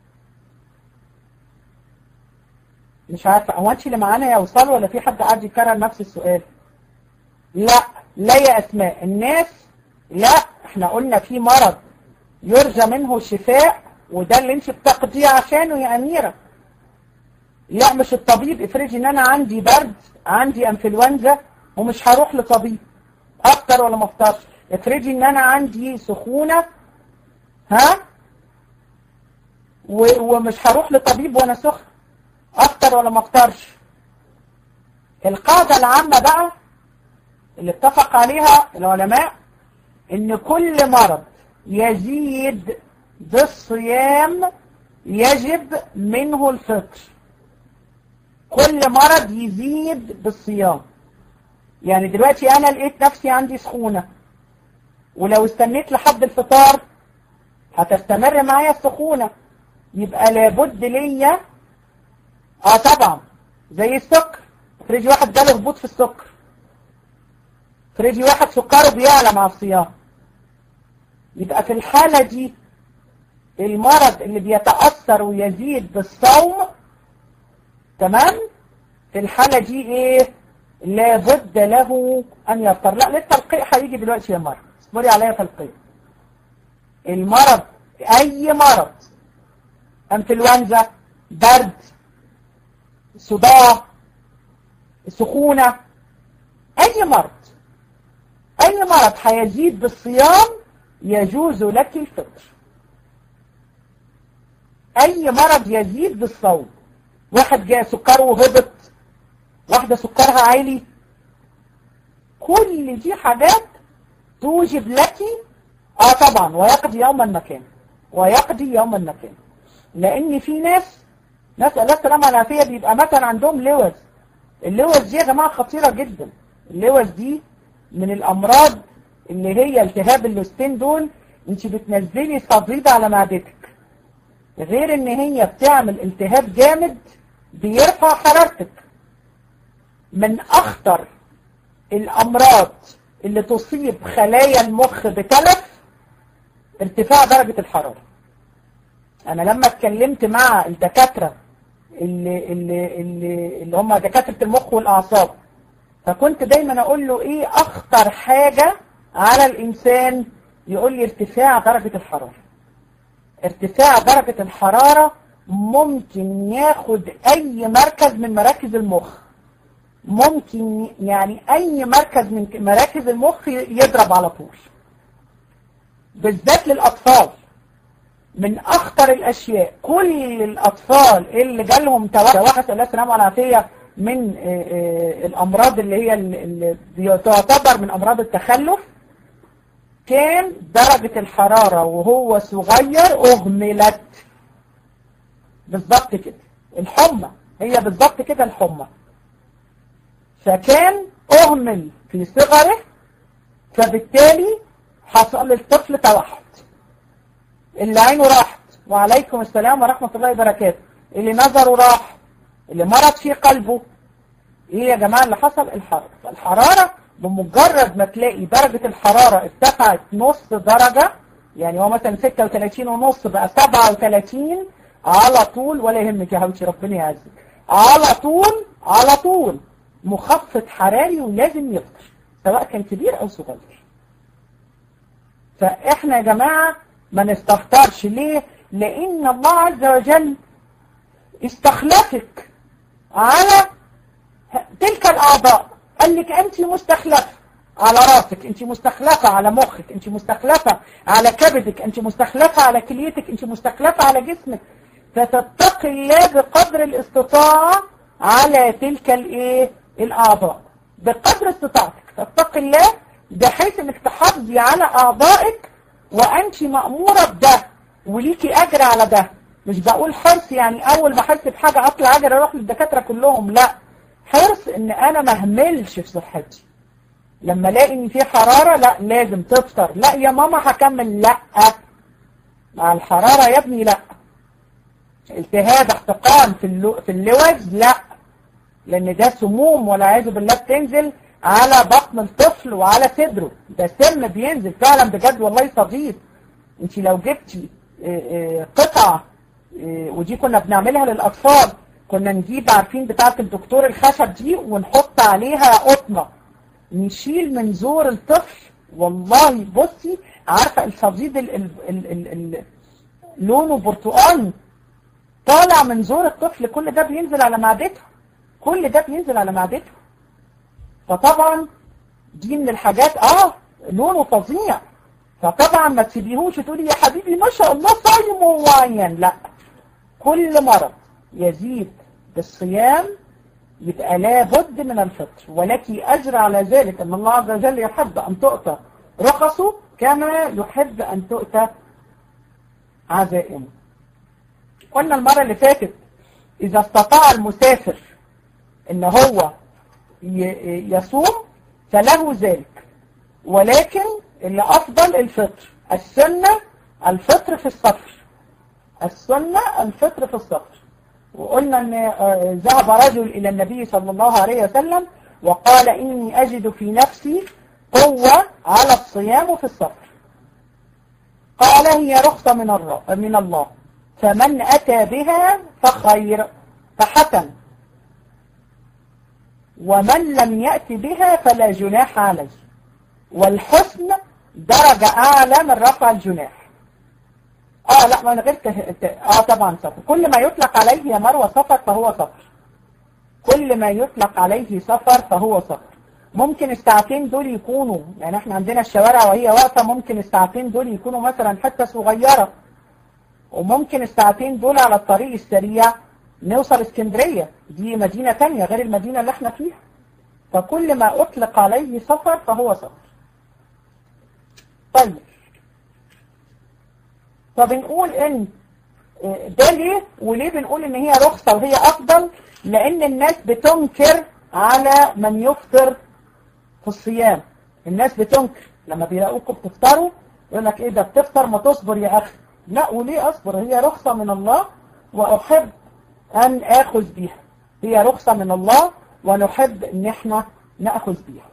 S1: مش عارفة هو انت اللي معانا يا وصال ولا في حد قاعد يكرر نفس السؤال لا لا يا اسماء الناس لا احنا قلنا في مرض يرجى منه الشفاء وده اللي انت بتقضيه عشانه يا اميرة لا مش الطبيب افرضي ان انا عندي برد عندي انفلونزا ومش هروح لطبيب افطر ولا ما افطرش افرضي ان انا عندي سخونة ها و- ومش هروح لطبيب وانا سخن افطر ولا ما افطرش القاعدة العامة بقى اللي اتفق عليها العلماء ان كل مرض يزيد بالصيام يجب منه الفطر كل مرض يزيد بالصيام يعني دلوقتي انا لقيت نفسي عندي سخونة ولو استنيت لحد الفطار هتستمر معايا السخونة يبقى لابد ليا اه طبعا زي السكر فريجي واحد جاله هبوط في السكر فريجي واحد سكره بيعلى مع الصيام يبقى في الحالة دي المرض اللي بيتأثر ويزيد بالصوم تمام في الحالة دي ايه لابد له ان يفطر لا للتلقيح هيجي دلوقتي يا مرض اصبري عليا تلقيح المرض اي مرض انفلونزا برد صداع سخونة أي مرض أي مرض هيزيد بالصيام يجوز لك الفطر أي مرض يزيد بالصوم واحد جاء سكره هبط واحدة سكرها عالي كل دي حاجات توجب لك اه طبعا ويقضي يوما مكان ويقضي يوما مكان لان في ناس ناس الله السلامة والعافية بيبقى مثلا عندهم لوز اللوز دي يا جماعة خطيرة جدا اللوز دي من الأمراض اللي هي التهاب اللوستين دول انت بتنزلي صديد على معدتك غير ان هي بتعمل التهاب جامد بيرفع حرارتك من اخطر الامراض اللي تصيب خلايا المخ بتلف ارتفاع درجة الحرارة انا لما اتكلمت مع الدكاترة اللي, اللي, اللي, اللي هم دكاترة المخ والاعصاب فكنت دايما اقول له ايه اخطر حاجة على الانسان يقول لي ارتفاع درجة الحرارة ارتفاع درجة الحرارة ممكن ياخد اي مركز من مراكز المخ ممكن يعني اي مركز من مراكز المخ يضرب على طول بالذات للاطفال من اخطر الاشياء كل الاطفال اللي جالهم توحد نسال الله السلامه والعافيه من الامراض اللي هي اللي تعتبر من امراض التخلف كان درجة الحرارة وهو صغير اهملت بالظبط كده الحمى هي بالظبط كده الحمى فكان اهمل في صغره فبالتالي حصل للطفل توحد اللي عينه راحت وعليكم السلام ورحمة الله وبركاته اللي نظره راح اللي مرض في قلبه ايه يا جماعة اللي حصل الحرارة الحرارة بمجرد ما تلاقي درجة الحرارة ارتفعت نص درجة يعني هو مثلا 36 ونص بقى 37 على طول ولا يهمك يا حبيبتي ربنا يعزك على طول على طول مخفض حراري ولازم يفطر سواء كان كبير او صغير فاحنا يا جماعة ما نستهترش ليه لان الله عز وجل استخلفك على تلك الاعضاء قال لك انت مستخلفة على راسك انت مستخلفة على مخك انت مستخلفة على كبدك انت مستخلفة على كليتك انت مستخلفة على جسمك فتتقي الله بقدر الاستطاعة على تلك الايه الاعضاء بقدر استطاعتك تتقي الله بحيث انك تحافظي على اعضائك وانت مأمورة بده وليكي اجر على ده مش بقول حرص يعني اول ما احس بحاجة اطلع اجر اروح للدكاترة كلهم لا حرص ان انا ما اهملش في صحتي لما الاقي ان في حرارة لا لازم تفطر لا يا ماما هكمل لا مع الحرارة يا ابني لا التهاب احتقان في اللو في اللوز لا لان ده سموم والعياذ بالله بتنزل على بطن الطفل وعلى صدره ده سم بينزل فعلا بجد والله صديق انت لو جبتي قطعة ودي كنا بنعملها للاطفال كنا نجيب عارفين بتاعة الدكتور الخشب دي ونحط عليها قطنة نشيل من زور الطفل والله بصي عارفة الصديد ال ال ال ال ال لونه برتقاني طالع من زور الطفل كل ده بينزل على معدته كل ده بينزل على معدته فطبعا دي من الحاجات اه لونه فظيع فطبعا ما تسيبيهوش تقولي يا حبيبي ما شاء الله صايم ومعين لا كل مرض يزيد بالصيام يبقى لابد من الفطر ولك أجر على ذلك أن الله عز وجل يحب أن تؤتى رخصه كما يحب أن تؤتى عزائمه قلنا المرة اللي فاتت إذا استطاع المسافر إن هو يصوم فله ذلك ولكن اللي أفضل الفطر السنة الفطر في السفر السنة الفطر في السفر وقلنا ان ذهب رجل الى النبي صلى الله عليه وسلم وقال اني اجد في نفسي قوة على الصيام في السفر قال هي رخصة من, من الله فمن اتى بها فخير فحسن ومن لم يأت بها فلا جناح عليه والحسن درجة اعلى من رفع الجناح اه لا من غير ته... اه طبعا سفر كل ما يطلق عليه يا مروة سفر فهو سفر كل ما يطلق عليه سفر فهو سفر ممكن الساعتين دول يكونوا يعني احنا عندنا الشوارع وهي واقفة ممكن الساعتين دول يكونوا مثلا حتة صغيرة وممكن الساعتين دول على الطريق السريع نوصل اسكندرية دي مدينة تانية غير المدينة اللي احنا فيها فكل ما اطلق عليه سفر فهو سفر طيب فبنقول ان ده ليه وليه بنقول ان هي رخصة وهي افضل لان الناس بتنكر على من يفطر في الصيام الناس بتنكر لما بيلاقوكم بتفطروا يقول لك ايه ده بتفطر ما تصبر يا اخي لا وليه اصبر هي رخصة من الله واحب ان اخذ بيها هي رخصة من الله ونحب ان احنا ناخذ بيها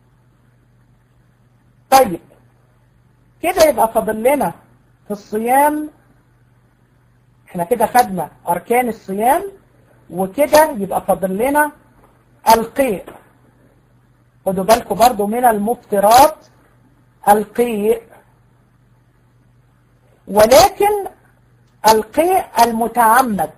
S1: طيب كده يبقى فاضل لنا في الصيام احنا كده خدنا اركان الصيام وكده يبقى فاضل لنا القيء خدوا بالكم برضو من المفطرات القيء ولكن القيء المتعمد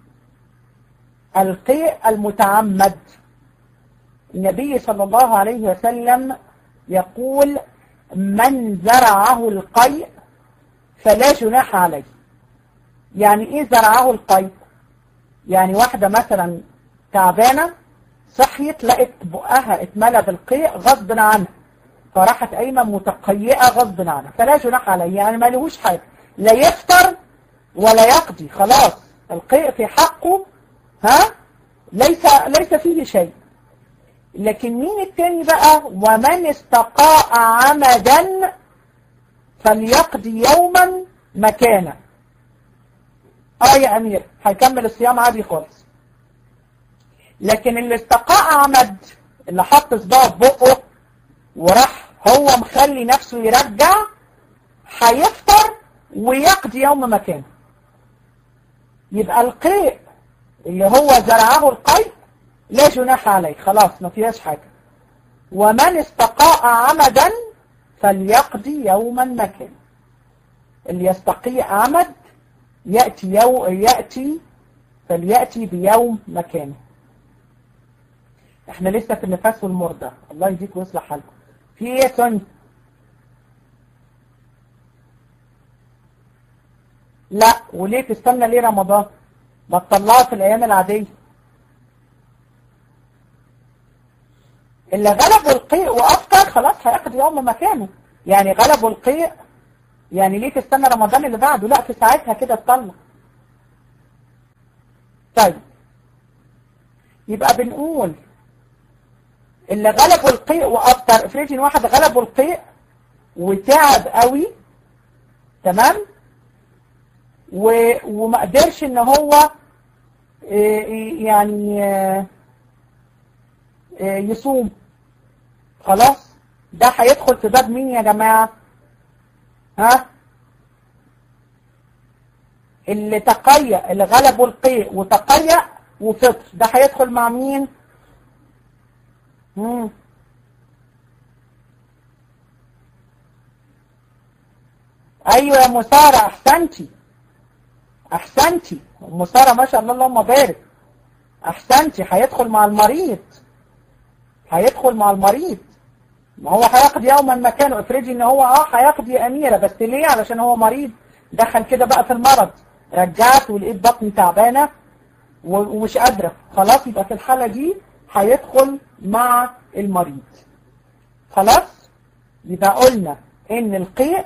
S1: القيء المتعمد النبي صلى الله عليه وسلم يقول من زرعه القيء فلا جناح عليه يعني ايه زرعه القيء يعني واحدة مثلا تعبانة صحيت لقت بقها اتملى بالقيء غصب عنها فراحت قايمة متقيئة غصب عنها فلا جناح عليه يعني ما لهوش حاجة لا يفطر ولا يقضي خلاص القيء في حقه ها ليس ليس فيه شيء لكن مين التاني بقى ومن استقاء عمدا فليقضي يوما مكانه اه يا امير هيكمل الصيام عادي خالص لكن اللي استقاء عمد اللي حط صباعه في بقه وراح هو مخلي نفسه يرجع هيفطر ويقضي يوم مكانه يبقى القيء اللي هو زرعه القيء لا جناح عليه خلاص ما فيهاش حاجة ومن استقاء عمدا فليقضي يوما مكانه اللي يستقيء عمد يأتي يو يأتي فليأتي بيوم مكانه احنا لسه في النفاس والمرضى الله يديك ويصلح حالكم في ايه يا سوني لا وليه تستنى ليه رمضان ما تطلعها في الايام العاديه اللي غلبوا القيء وافطر خلاص هياخد يوم مكانه يعني غلبوا القيء يعني ليه تستنى رمضان اللي بعده لا في ساعتها كده تطلع طيب يبقى بنقول اللي غلبوا القيء وافطر افرضي ان واحد غلبوا القيء وتعب قوي تمام و... وما قدرش ان هو يعني يصوم خلاص ده هيدخل في باب مين يا جماعة ها اللي تقيأ اللي غلبوا القيء وتقيأ وفطر ده هيدخل مع مين مم. ايوه يا مسارة احسنتي احسنتي مسارة ما شاء الله اللهم بارك احسنتي هيدخل مع المريض هيدخل مع المريض ما هو هياخد يوما مكانه افرضي ان هو اه هياخد يا اميرة بس ليه علشان هو مريض دخل كده بقى في المرض رجعت ولقيت بطني تعبانة ومش قادرة خلاص يبقى في الحالة دي هيدخل مع المريض خلاص يبقى قلنا ان القيء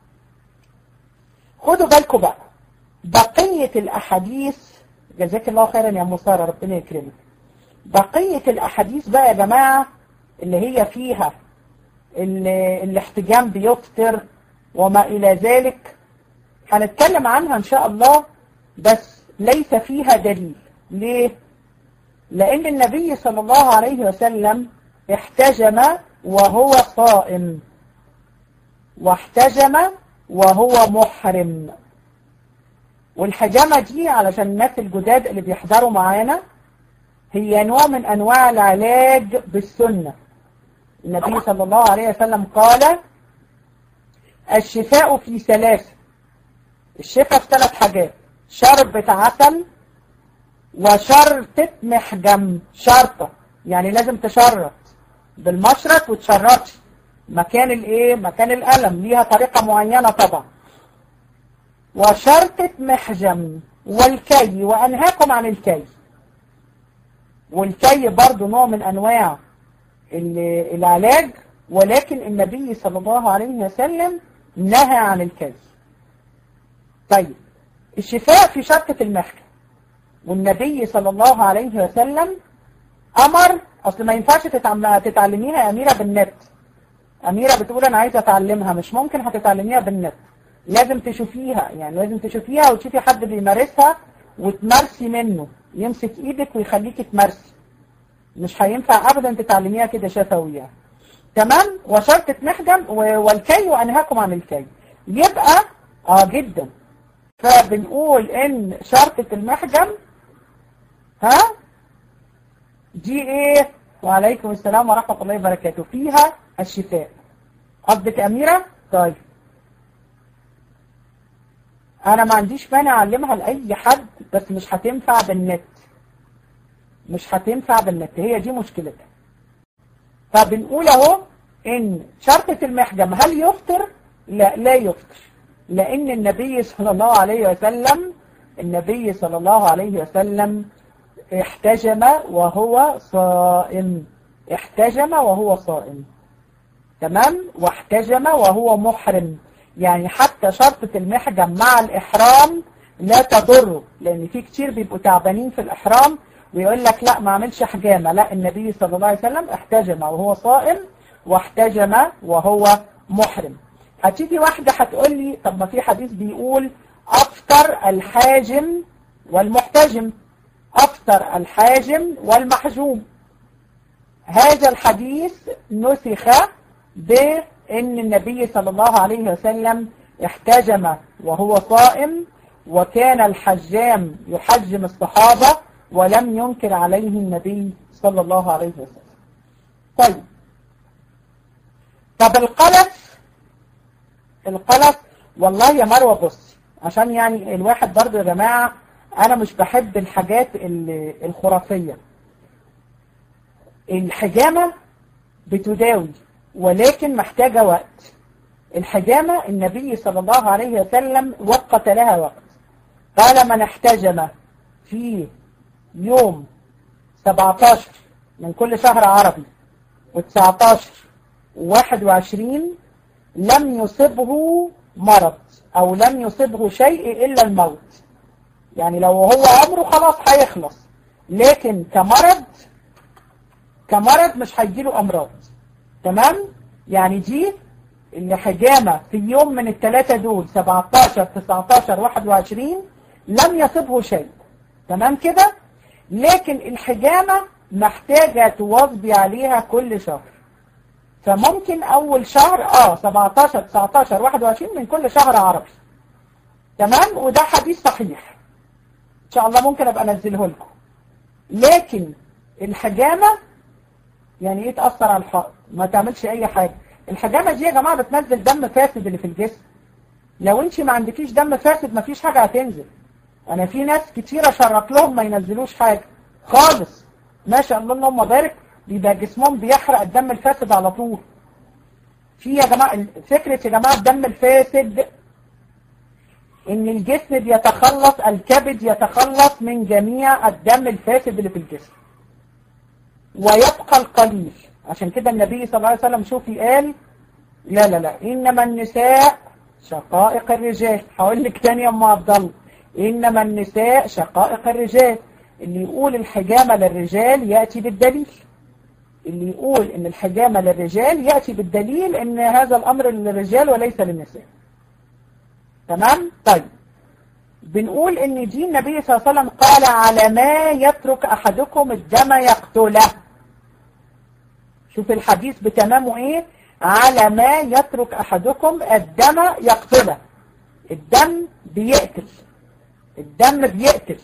S1: خدوا بالكم بقى بقية الاحاديث جزاك الله خيرا يا مسارة ربنا يكرمك بقية الاحاديث بقى يا جماعة اللي هي فيها الاحتجام بيفطر وما الى ذلك هنتكلم عنها ان شاء الله بس ليس فيها دليل ليه لان النبي صلى الله عليه وسلم احتجم وهو صائم واحتجم وهو محرم والحجامة دي علشان الناس الجداد اللي بيحضروا معانا هي نوع من انواع العلاج بالسنة النبي صلى الله عليه وسلم قال الشفاء في ثلاثة الشفاء في ثلاث حاجات شربة عسل وشرطة محجم شرطة يعني لازم تشرط بالمشرط وتشرطي مكان الايه مكان الألم ليها طريقة معينة طبعا وشرطة محجم والكي وأنهاكم عن الكي والكي برضو نوع من أنواع العلاج ولكن النبي صلى الله عليه وسلم نهى عن الكي طيب الشفاء في شرطة المحجم والنبي صلى الله عليه وسلم أمر أصل ما ينفعش تتعلميها يا أميرة بالنت أميرة بتقول أنا عايزة أتعلمها مش ممكن هتتعلميها بالنت لازم تشوفيها يعني لازم تشوفيها وتشوفي حد بيمارسها وتمارسي منه يمسك إيدك ويخليكي تمارسي مش هينفع أبدا تتعلميها كده شفوية تمام وشرطة محجم و- والكي وأنهاكم عن الكي يبقى اه جدا فبنقول ان شرطة المحجم ها دي ايه وعليكم السلام ورحمة الله وبركاته فيها الشفاء قصدك أميرة طيب أنا ما عنديش مانع أعلمها لأي حد بس مش هتنفع بالنت مش هتنفع بالنت هي دي مشكلتها فبنقول اهو ان شرطة المحجم هل يفطر لا لا يفطر لان النبي صلى الله عليه وسلم النبي صلى الله عليه وسلم احتجم وهو صائم احتجم وهو صائم تمام واحتجم وهو محرم يعني حتى شرطة المحجم مع الإحرام لا تضره لأن في كتير بيبقوا تعبانين في الإحرام ويقول لك لا ما عملش حجامة لا النبي صلى الله عليه وسلم احتجم وهو صائم واحتجم وهو محرم هتيجي واحدة هتقول لي طب ما في حديث بيقول أفطر الحاجم والمحتجم أفطر الحاجم والمحجوم هذا الحديث نسخ بأن النبي صلى الله عليه وسلم احتجم وهو صائم وكان الحجام يحجم الصحابة ولم ينكر عليه النبي صلى الله عليه وسلم طيب طب القلف القلف والله يا مروة بص عشان يعني الواحد برضو يا جماعة أنا مش بحب الحاجات ال- الخرافية الحجامة بتداوي ولكن محتاجة وقت الحجامة النبي صلى الله عليه وسلم وقت لها وقت قال من احتجم في يوم 17 من كل شهر عربي و19 و21 لم يصبه مرض أو لم يصبه شيء إلا الموت يعني لو هو عمره خلاص هيخلص لكن كمرض كمرض مش هيجيله أمراض تمام يعني دي اللي حجامة في يوم من الثلاثة دول 17 19 21 لم يصبه شيء تمام كده لكن الحجامة محتاجة تواظبي عليها كل شهر فممكن أول شهر آه 17 19 21 من كل شهر عربي تمام وده حديث صحيح إن شاء الله ممكن أبقى أنزله لكم لكن الحجامة يعني إيه تأثر على الحائط ما تعملش أي حاجة الحجامة دي يا جماعة بتنزل دم فاسد اللي في الجسم لو انت ما عندكيش دم فاسد ما فيش حاجة هتنزل انا في ناس كتيرة شرط لهم ما ينزلوش حاجة خالص ما شاء الله اللهم بارك بيبقى جسمهم بيحرق الدم الفاسد على طول في يا جماعة فكرة يا جماعة الدم الفاسد ان الجسم بيتخلص الكبد يتخلص من جميع الدم الفاسد اللي في الجسم ويبقى القليل عشان كده النبي صلى الله عليه وسلم شوفي قال لا لا لا إنما النساء شقائق الرجال هقول لك تاني يا أم عبد الله إنما النساء شقائق الرجال اللي يقول الحجامة للرجال يأتي بالدليل اللي يقول إن الحجامة للرجال يأتي بالدليل إن هذا الأمر للرجال وليس للنساء تمام طيب بنقول إن دي النبي صلى الله عليه وسلم قال على ما يترك أحدكم الدم يقتله شوف الحديث بتمامه ايه على ما يترك احدكم الدم يقتله الدم بيقتل الدم بيقتل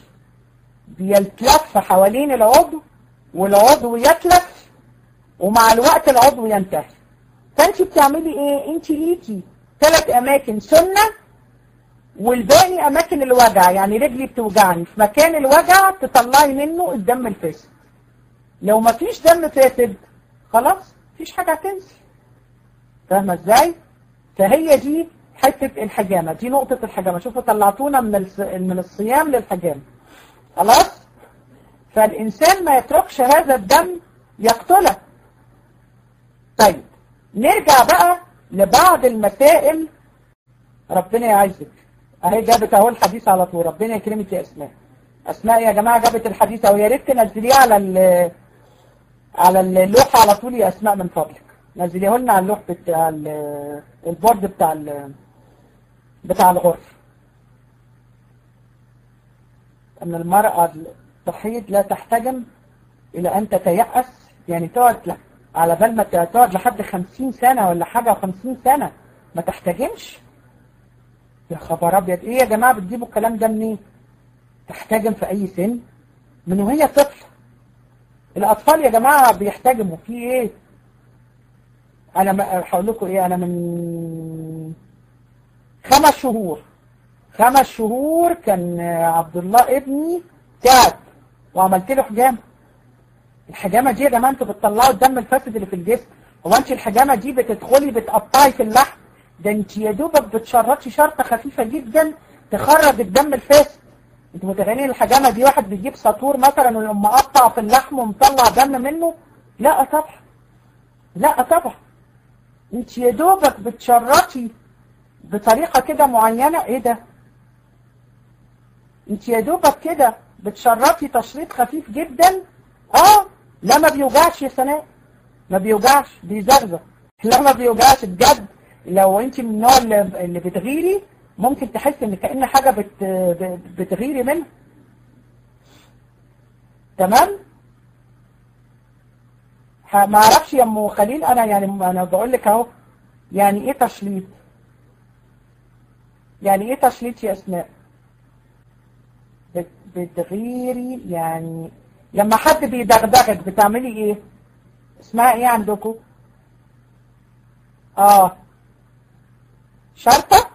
S1: بيتلف حوالين العضو والعضو يتلف ومع الوقت العضو ينتهي فانت بتعملي ايه انت ليكي ثلاث اماكن سنة والباقي اماكن الوجع يعني رجلي بتوجعني في مكان الوجع تطلعي منه الدم الفاسد لو ما فيش دم فاسد خلاص مفيش حاجة هتنزل فاهمة ازاي فهي دي حتة الحجامة دي نقطة الحجامة شوفوا طلعتونا من الص... من الصيام للحجامة خلاص فالإنسان ما يتركش هذا الدم يقتله طيب نرجع بقى لبعض المسائل ربنا يعزك اهي جابت اهو الحديث على طول ربنا يكرمك يا اسماء اسماء يا جماعة جابت الحديث اهو يا ريت تنزليه على ال على اللوحة على طول يا أسماء من فضلك نزليه لنا على اللوح بتاع ال- البورد بتاع ال- بتاع الغرفة أن المرأة التحيض لا تحتجم إلى أن تتيأس يعني تقعد ل- على بال ما ت- تقعد لحد خمسين سنة ولا حاجة وخمسين سنة ما تحتجمش يا خبر أبيض إيه يا جماعة بتجيبوا الكلام ده منين؟ تحتجم في أي سن من وهي طفلة الأطفال يا جماعة بيحتجموا في إيه؟ أنا ما- هقول لكم إيه أنا من خمس شهور خمس شهور كان عبد الله ابني تعب وعملت له حجامه الحجامه دي يا جماعه انتوا بتطلعوا الدم الفاسد اللي في الجسم هو انت الحجامه دي بتدخلي بتقطعي في اللحم ده انت يا دوبك بتشرطي شرطه خفيفه جدا تخرج الدم الفاسد انتوا متخيلين الحجامه دي واحد بيجيب ساطور مثلا ويقوم مقطع في اللحم ومطلع دم منه لا طبعا لا طبعا انت يا دوبك بتشرطي بطريقه كده معينه ايه ده انت يا دوبك كده بتشرطي تشريط خفيف جدا اه لا ما بيوجعش يا سناء ما بيوجعش بيزغزغ لا ما بيوجعش بجد لو انت من النوع اللي, اللي بتغيري ممكن تحس ان كأن حاجة بت بتغيري منها تمام ه- ما اعرفش يا ام خليل انا يعني انا بقول لك اهو يعني ايه تشليط يعني ايه تشليط يا اسماء بت- بتغيري يعني لما حد بيدغدغك بتعملي ايه اسمها ايه عندكم اه شرطة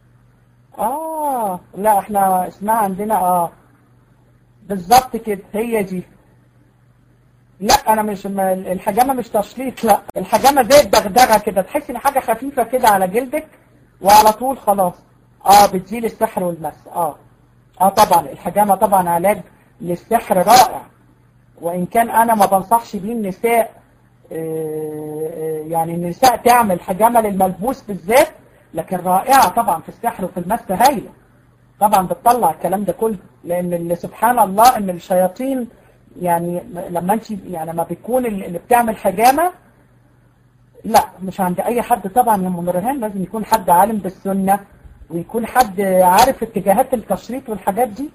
S1: اه لا احنا اسمها عندنا اه بالظبط كده هي دي لا انا مش ما- الحجامه مش تشليط لا الحجامه زي الدغدغه كده تحس ان حاجه خفيفه كده على جلدك وعلى طول خلاص اه بتزيل السحر والمس اه اه طبعا الحجامه طبعا علاج للسحر رائع وان كان انا ما بنصحش بيه النساء آه، آه، يعني النساء تعمل حجامه للملبوس بالذات لكن رائعه طبعا في السحر وفي المس هايله طبعا بتطلع الكلام ده كله لان اللي سبحان الله ان الشياطين يعني لما انت يعني لما بيكون اللي بتعمل حجامه لا مش عند اي حد طبعا يا ام نورهان لازم يكون حد عالم بالسنه ويكون حد عارف اتجاهات التشريط والحاجات دي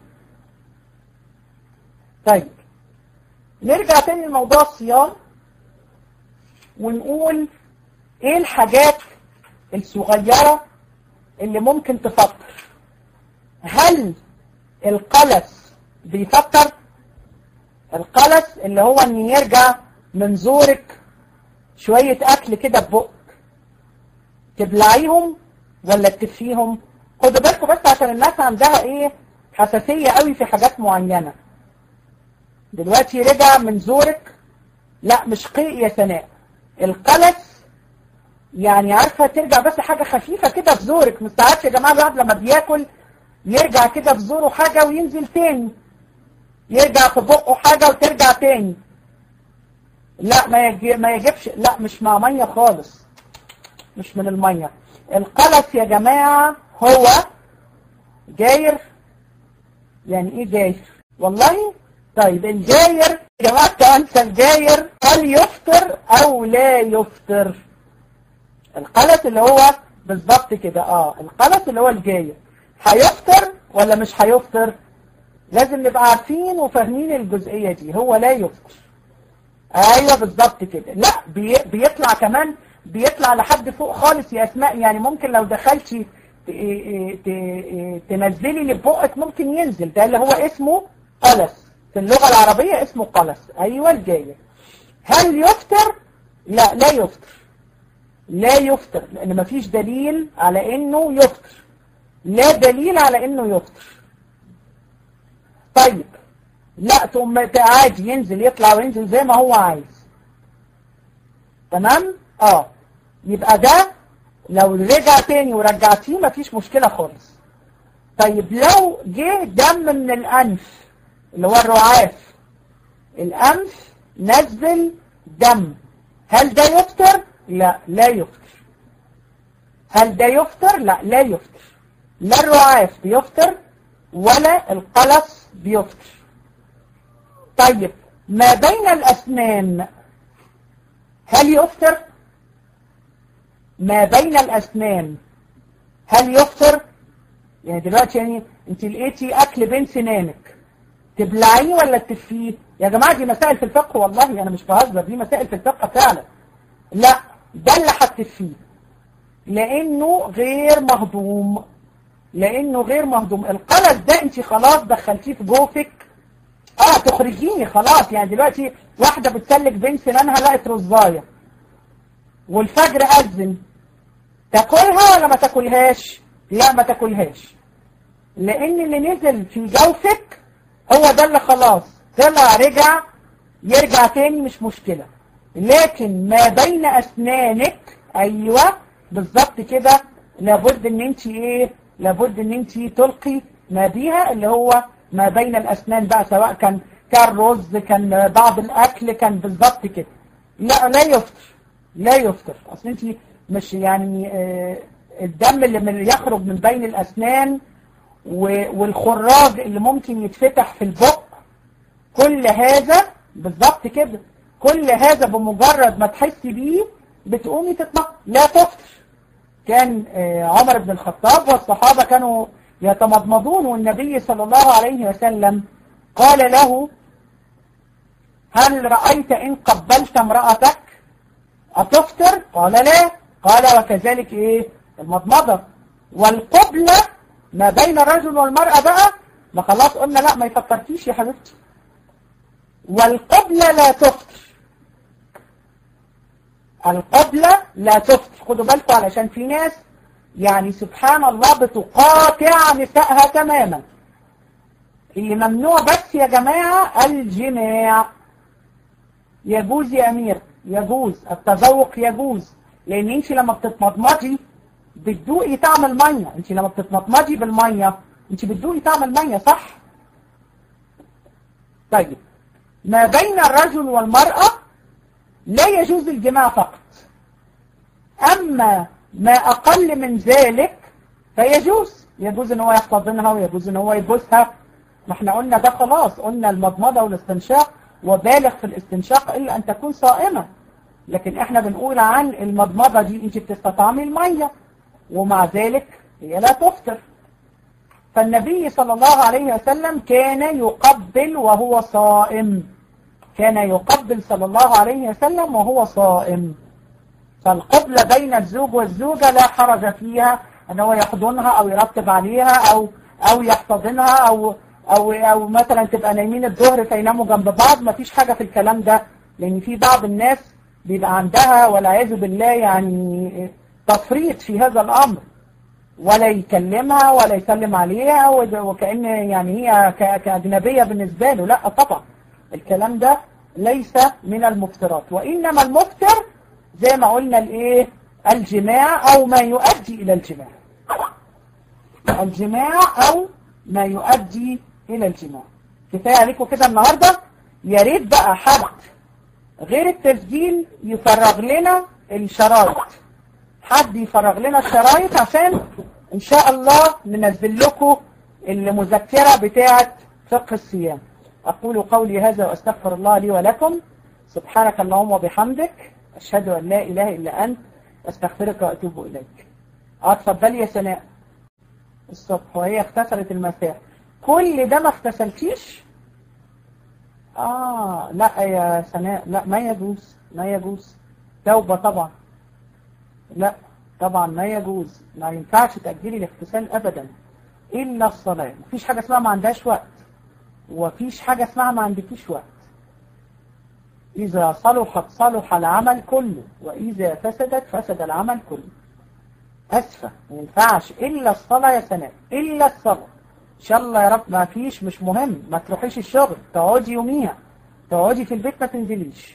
S1: طيب نرجع تاني لموضوع الصيام ونقول ايه الحاجات الصغيرة اللي ممكن تفكر هل القلس بيفكر القلس اللي هو ان يرجع من زورك شوية اكل كده ببقك تبلعيهم ولا تكفيهم خدوا بالكم بس عشان الناس عندها ايه حساسية قوي في حاجات معينة دلوقتي رجع من زورك لا مش قيء يا سناء القلس يعني عارفة ترجع بس حاجة خفيفة كده في زورك مش ساعات يا جماعة الواحد لما بياكل يرجع كده في زوره حاجة وينزل تاني يرجع في بقه حاجة وترجع تاني لا ما يجي ما يجيبش لا مش مع مية خالص مش من المية القلس يا جماعة هو جاير يعني ايه جاير والله طيب الجاير يا جماعة تنسى الجاير هل يفطر او لا يفطر القلس اللي هو بالظبط كده اه القلس اللي هو الجاير هيفطر ولا مش هيفطر لازم نبقى عارفين وفاهمين الجزئية دي هو لا يفطر ايوه بالظبط كده لا بي بيطلع كمان بيطلع لحد فوق خالص يا اسماء يعني ممكن لو دخلتي ت- ت- تنزلي اللي في بقك ممكن ينزل ده اللي هو اسمه قلس في اللغة العربية اسمه قلس ايوه الجاية هل يفطر لا لا يفطر لا يفطر لان مفيش دليل على انه يفطر لا دليل على انه يفطر طيب لا ثم عادي ينزل يطلع وينزل زي ما هو عايز تمام اه يبقى ده لو رجع تاني ورجعتيه مفيش مشكلة خالص طيب لو جه دم من الانف اللي هو الرعاف الانف نزل دم هل ده يفطر لا لا يفطر هل ده يفطر لا لا يفطر لا الرعاف بيفطر ولا القلص بيفطر طيب ما بين الأسنان هل يفطر ما بين الأسنان هل يفطر يعني دلوقتي يعني انت لقيتي أكل بين سنانك تبلعيه ولا تفيه يا جماعة دي مسائل في الفقه والله أنا مش بهزر دي مسائل في الفقه فعلا لا ده اللي هتفيه لأنه غير مهضوم لأنه غير مهضوم القلق ده انت خلاص دخلتيه في جوفك اه تخرجيني خلاص يعني دلوقتي واحدة بتسلك بين سنانها لقت رزاية والفجر أذن تاكلها ولا ما تاكلهاش لا ما تاكلهاش لأن اللي نزل في جوفك هو ده اللي خلاص طلع رجع يرجع تاني مش مشكلة لكن ما بين أسنانك أيوة بالظبط كده لابد ان انت ايه لابد ان انت تلقي ما بيها اللي هو ما بين الأسنان بقى سواء كان كان رز كان بعض الأكل كان بالظبط كده لا لا يفطر لا يفطر أصل أنت مش يعني آه الدم اللي من يخرج من بين الأسنان والخراج اللي ممكن يتفتح في البق كل هذا بالظبط كده كل هذا بمجرد ما تحسي بيه بتقومي تطلق لا تفطر كان آه عمر بن الخطاب والصحابة كانوا يتمضمضون والنبي صلى الله عليه وسلم قال له هل رأيت إن قبلت امرأتك أتفطر قال لا قال وكذلك إيه المضمضة والقبلة ما بين الرجل والمرأة بقى ما خلاص قلنا لا ما يفكرتيش يا حبيبتي والقبلة لا تفطر القبلة لا تفطر خدوا بالكم علشان في ناس يعني سبحان الله بتقاطع نسائها تماما اللي ممنوع بس يا جماعة الجماع يجوز يا أمير يجوز التذوق يجوز لأن انت لما بتتمضمضي بتدوقي طعم المية انت لما بتتمضمضي بالمية انت بتدوقي طعم المية صح طيب ما بين الرجل والمرأة لا يجوز الجماع فقط أما ما أقل من ذلك فيجوز يجوز ان هو يحتضنها ويجوز ان هو يبوسها ما احنا قلنا ده خلاص قلنا المضمضة والاستنشاق وبالغ في الاستنشاق إلا أن تكون صائمة لكن احنا بنقول عن المضمضة دي انت بتستطعمي المية ومع ذلك هي لا تفطر فالنبي صلى الله عليه وسلم كان يقبل وهو صائم كان يقبل صلى الله عليه وسلم وهو صائم فالقبلة بين الزوج والزوجة لا حرج فيها ان هو يحضنها او يرتب عليها او او يحتضنها او او او مثلا تبقى نايمين الظهر فيناموا جنب بعض ما فيش حاجة في الكلام ده لان في بعض الناس بيبقى عندها والعياذ بالله يعني تفريط في هذا الامر ولا يكلمها ولا يسلم عليها وكأن يعني هي كأجنبية بالنسبة له لا طبعا الكلام ده ليس من المفترات وإنما المفتر زي ما قلنا الايه الجماع او ما يؤدي الى الجماع الجماع او ما يؤدي الى الجماع كفاية عليكم كده النهاردة يا ريت بقى حد غير التسجيل يفرغ لنا الشرايط حد يفرغ لنا الشرايط عشان ان شاء الله ننزل لكم المذكرة بتاعة فقه الصيام اقول قولي هذا واستغفر الله لي ولكم سبحانك اللهم وبحمدك أشهد أن لا إله إلا أنت أستغفرك وأتوب إليك اتفضلي يا سناء الصبح وهي اغتسلت المساء كل ده ما اغتسلتيش آه لا يا سناء لا ما يجوز ما يجوز توبة طبعا لا طبعا ما يجوز ما ينفعش تأجيلي الاغتسال أبدا إلا الصلاة مفيش حاجة اسمها ما عندهاش وقت ومفيش حاجة اسمها ما عندكيش وقت إذا صلحت صلح العمل كله وإذا فسدت فسد العمل كله أسفة ما ينفعش إلا الصلاة يا سناء إلا الصلاة إن شاء الله يا رب ما فيش مش مهم ما تروحيش الشغل تقعدي يوميها تقعدي في البيت ما تنزليش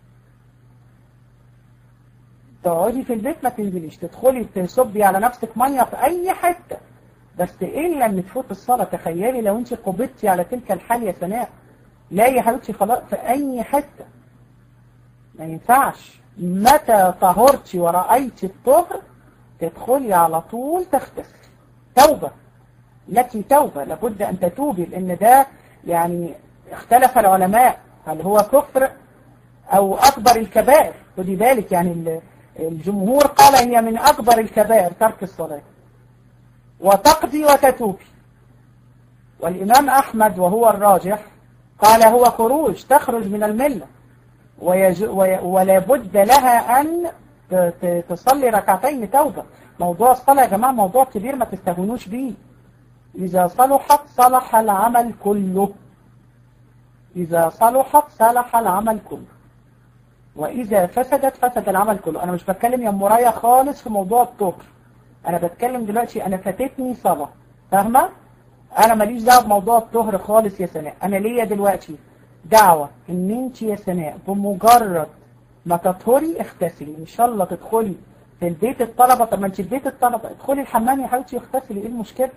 S1: تقعدي في البيت ما تنزليش تدخلي تصبي على نفسك مية في أي حتة بس إلا إن تفوت الصلاة تخيلي لو أنت قبضتي على تلك الحال يا سناء لا يا حبيبتي خلاص في أي حتة ما ينفعش متى طهرتي ورأيتي الطهر تدخلي على طول تغتسلي توبة لك توبة لابد أن تتوبي لأن ده يعني اختلف العلماء هل هو كفر أو أكبر الكبائر خدي بالك يعني الجمهور قال هي من أكبر الكبائر ترك الصلاة وتقضي وتتوبي والإمام أحمد وهو الراجح قال هو خروج تخرج من الملة ويج... ولا بد لها أن تصلي ركعتين توبة موضوع الصلاة يا جماعة موضوع كبير ما تستهونوش بيه إذا صلحت صلح العمل كله إذا صلحت صلح العمل كله وإذا فسدت فسد العمل كله أنا مش بتكلم يا مرايا خالص في موضوع الطهر أنا بتكلم دلوقتي أنا فاتتني صلاة فاهمة؟ أنا ماليش دعوة بموضوع الطهر خالص يا سناء أنا ليا دلوقتي دعوة إن أنت يا سناء بمجرد ما تطهري اغتسلي إن شاء الله تدخلي في البيت الطلبة طب ما أنت في بيت الطلبة ادخلي الحمام يا حبيبتي اغتسلي إيه المشكلة؟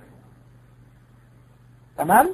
S1: تمام؟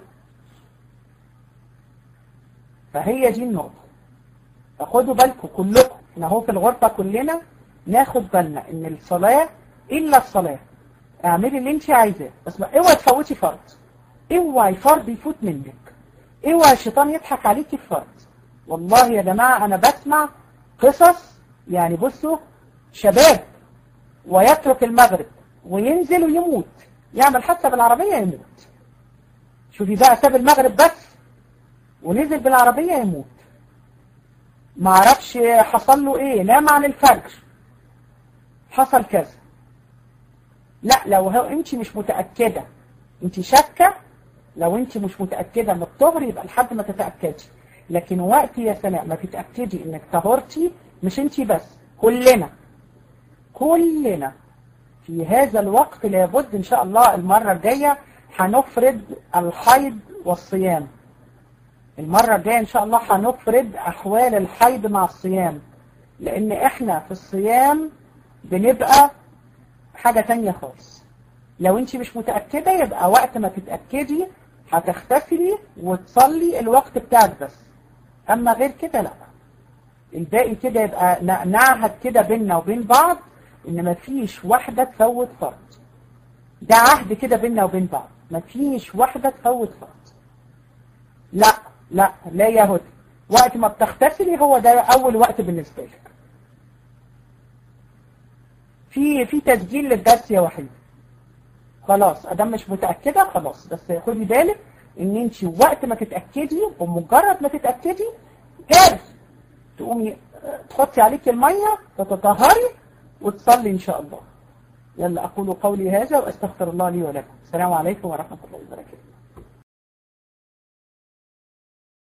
S1: فهي دي النقطة فخدوا بالكم كلكم احنا اهو في الغرفة كلنا ناخد بالنا ان الصلاة الا الصلاة اعملي اللي انت عايزاه بس اوعي تفوتي فرض اوعي فرض يفوت منك اوعي الشيطان يضحك عليكي في فرض والله يا جماعة انا بسمع قصص يعني بصوا شباب ويترك المغرب وينزل ويموت يعمل حتى بالعربية يموت شوفي بقى ساب المغرب بس ونزل بالعربية يموت ما عرفش حصل له ايه نام عن الفجر حصل كذا لا لو هو انت مش متأكدة انت شاكة لو انت مش متأكدة من الطهر يبقى لحد ما تتأكدي لكن وقت يا سناء ما تتأكدي انك طهرتي مش انت بس كلنا كلنا في هذا الوقت لابد ان شاء الله المرة الجاية هنفرد الحيض والصيام المرة الجاية ان شاء الله هنفرد احوال الحيض مع الصيام لان احنا في الصيام بنبقى حاجة تانية خالص لو انت مش متأكدة يبقى وقت ما تتأكدي هتختفلي وتصلي الوقت بتاعك بس اما غير كده لا الباقي كده يبقى نعهد كده بيننا وبين بعض ان مفيش واحدة تفوت فرض ده عهد كده بيننا وبين بعض مفيش واحدة تفوت فرض لا لا لا يا هدى وقت ما بتغتسلي هو ده اول وقت بالنسبة لك في في تسجيل للدرس يا وحيد خلاص ادام مش متأكدة خلاص بس خدي بالك ان انت وقت ما تتأكدي ومجرد ما تتأكدي جاهز تقومي تحطي عليك المية وتطهري وتصلي ان شاء الله يلا اقول قولي هذا واستغفر الله لي ولكم السلام عليكم ورحمة الله وبركاته